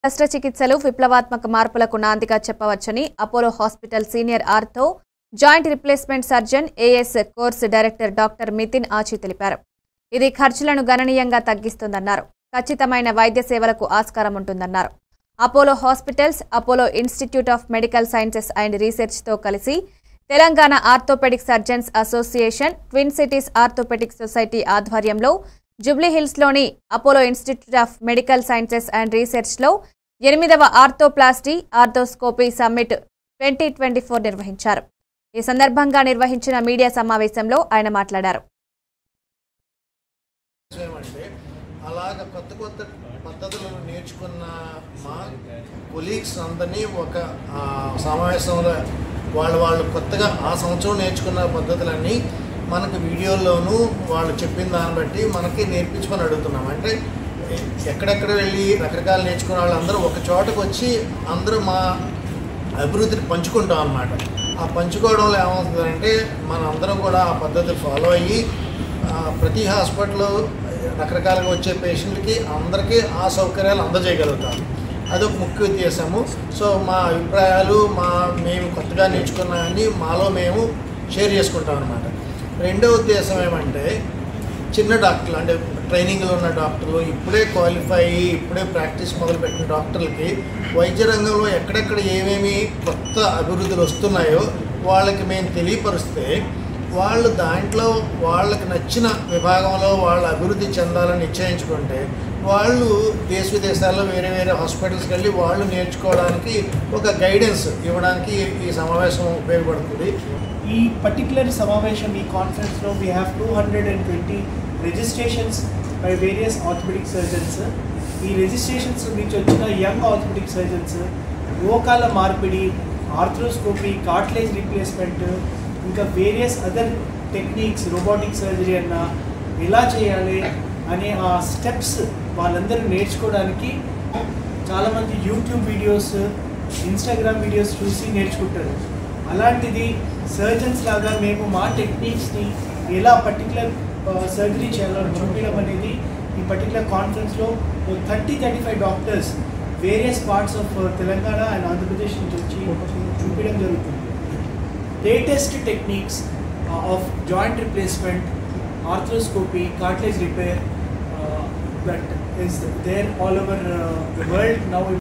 శస్త్రచికిత్సలు విప్లవాత్మక మార్పులకు నాందిగా చెప్పవచ్చని Apollo hospital senior ortho joint replacement surgeon AS course director doctor Mithin Aachi తెలిపారు ఇది ఖర్చులను గణనీయంగా తగ్గిస్తుందన్నారు ఖచ్చితమైన వైద్య సేవలకు ఆస్కారం ఉంటుందన్నారు Apollo hospitals Apollo institute of medical sciences and రీసెర్చ్తో కలిసి Telangana orthopaedic surgeons association twin cities orthopaedic society ఆధ్వర్యంలో జూబ్లీహిల్స్లోని Apollo institute of medical sciences and రీసెర్చ్లో ఎనిమిదవ arthroplasty arthroscopy summit twenty twenty four నిర్వహించారు ఈ సందర్భంగా నిర్వహించిన మీడియా సమావేశంలో ఆయన మాట్లాడారు ఏమంటే అలాగ కొత్త కొత్త పద్ధతులను నేర్చుకున్న మా కొలీగ్స్ అందరినీ ఒక ఆ, సమావేశంలో వాళ్ళు వాళ్ళు కొత్తగా ఆ సంవత్సరం నేర్చుకున్న పద్ధతులన్నీ మనకు వీడియోల్లోనూ వాళ్ళు చెప్పిన దాన్ని బట్టి మనకి నేర్పించుకొని అడుగుతున్నాం అంటే ఎ- ఎక్కడెక్కడ వెళ్ళి రకరకాలు నేర్చుకున్న వాళ్ళందరూ ఒక చోటకు వచ్చి అందరూ మా అభివృద్ధిని పంచుకుంటాం అన్నమాట ఆ పంచుకోవడంలో ఏమవుతుందంటే మన అందరం కూడా ఆ పద్ధతి ఫాలో అయ్యి ఆ, ప్రతి హాస్పిటల్ రకరకాలుగా వచ్చే పేషెంట్కి అందరికీ ఆ సౌకర్యాలు అందజేయగలుగుతాం అదొక ముఖ్య ఉద్దేశము సో మా అభిప్రాయాలు మా మేము కొత్తగా నేర్చుకున్నవన్నీ మాలో మేము షేర్ చేసుకుంటాం అనమాట రెండో ఉద్దేశం ఏమంటే చిన్న డాక్టర్లు అంటే ట్రైనింగ్లో ఉన్న డాక్టర్లు ఇప్పుడే క్వాలిఫై అయ్యి ఇప్పుడే ప్రాక్టీస్ మొదలుపెట్టిన డాక్టర్లకి వైద్య రంగంలో ఎక్కడెక్కడ ఏమేమి కొత్త అభివృద్ధులు వస్తున్నాయో వాళ్ళకి మేము తెలియపరిస్తే వాళ్ళు దాంట్లో వాళ్ళకి నచ్చిన విభాగంలో వాళ్ళు అభివృద్ధి చెందాలని నిశ్చయించుకుంటే వాళ్ళు దేశ విదేశాల్లో వేరే వేరే హాస్పిటల్స్కి వెళ్ళి వాళ్ళు నేర్చుకోవడానికి ఒక గైడెన్స్ ఇవ్వడానికి ఈ సమావేశం ఉపయోగపడుతుంది ఈ పర్టికులర్ సమావేశం ఈ కాన్ఫరెన్స్లో we have two hundred and twenty registrations by various orthopaedic surgeons ఈ రిజిస్ట్రేషన్స్ నుంచి వచ్చిన యంగ్ ఆర్థోపెడిక్ సర్జన్స్ మోకాల మార్పిడి ఆర్థ్రోస్కోపీ కార్ట్లేజ్ రీప్లేస్మెంట్ ఇంకా various other techniques robotic surgery అన్న ఎలా చేయాలి అనే ఆ స్టెప్స్ వాళ్ళందరూ నేర్చుకోవడానికి చాలామంది యూట్యూబ్ వీడియోస్ ఇన్స్టాగ్రామ్ వీడియోస్ చూసి నేర్చుకుంటారు అలాంటిది సర్జన్స్ లాగా మేము మా టెక్నిక్స్ని ఎలా పర్టికులర్ సర్జరీ చేయాలో చూపించడం అనేది ఈ పర్టికులర్ కాన్ఫరెన్స్లో thirty thirty five doctors various parts of Telangana and Andhra Pradesh నుంచి వచ్చి చూపించడం జరుగుతుంది latest techniques of joint replacement arthroscopy cartilage repair that is there all over the world now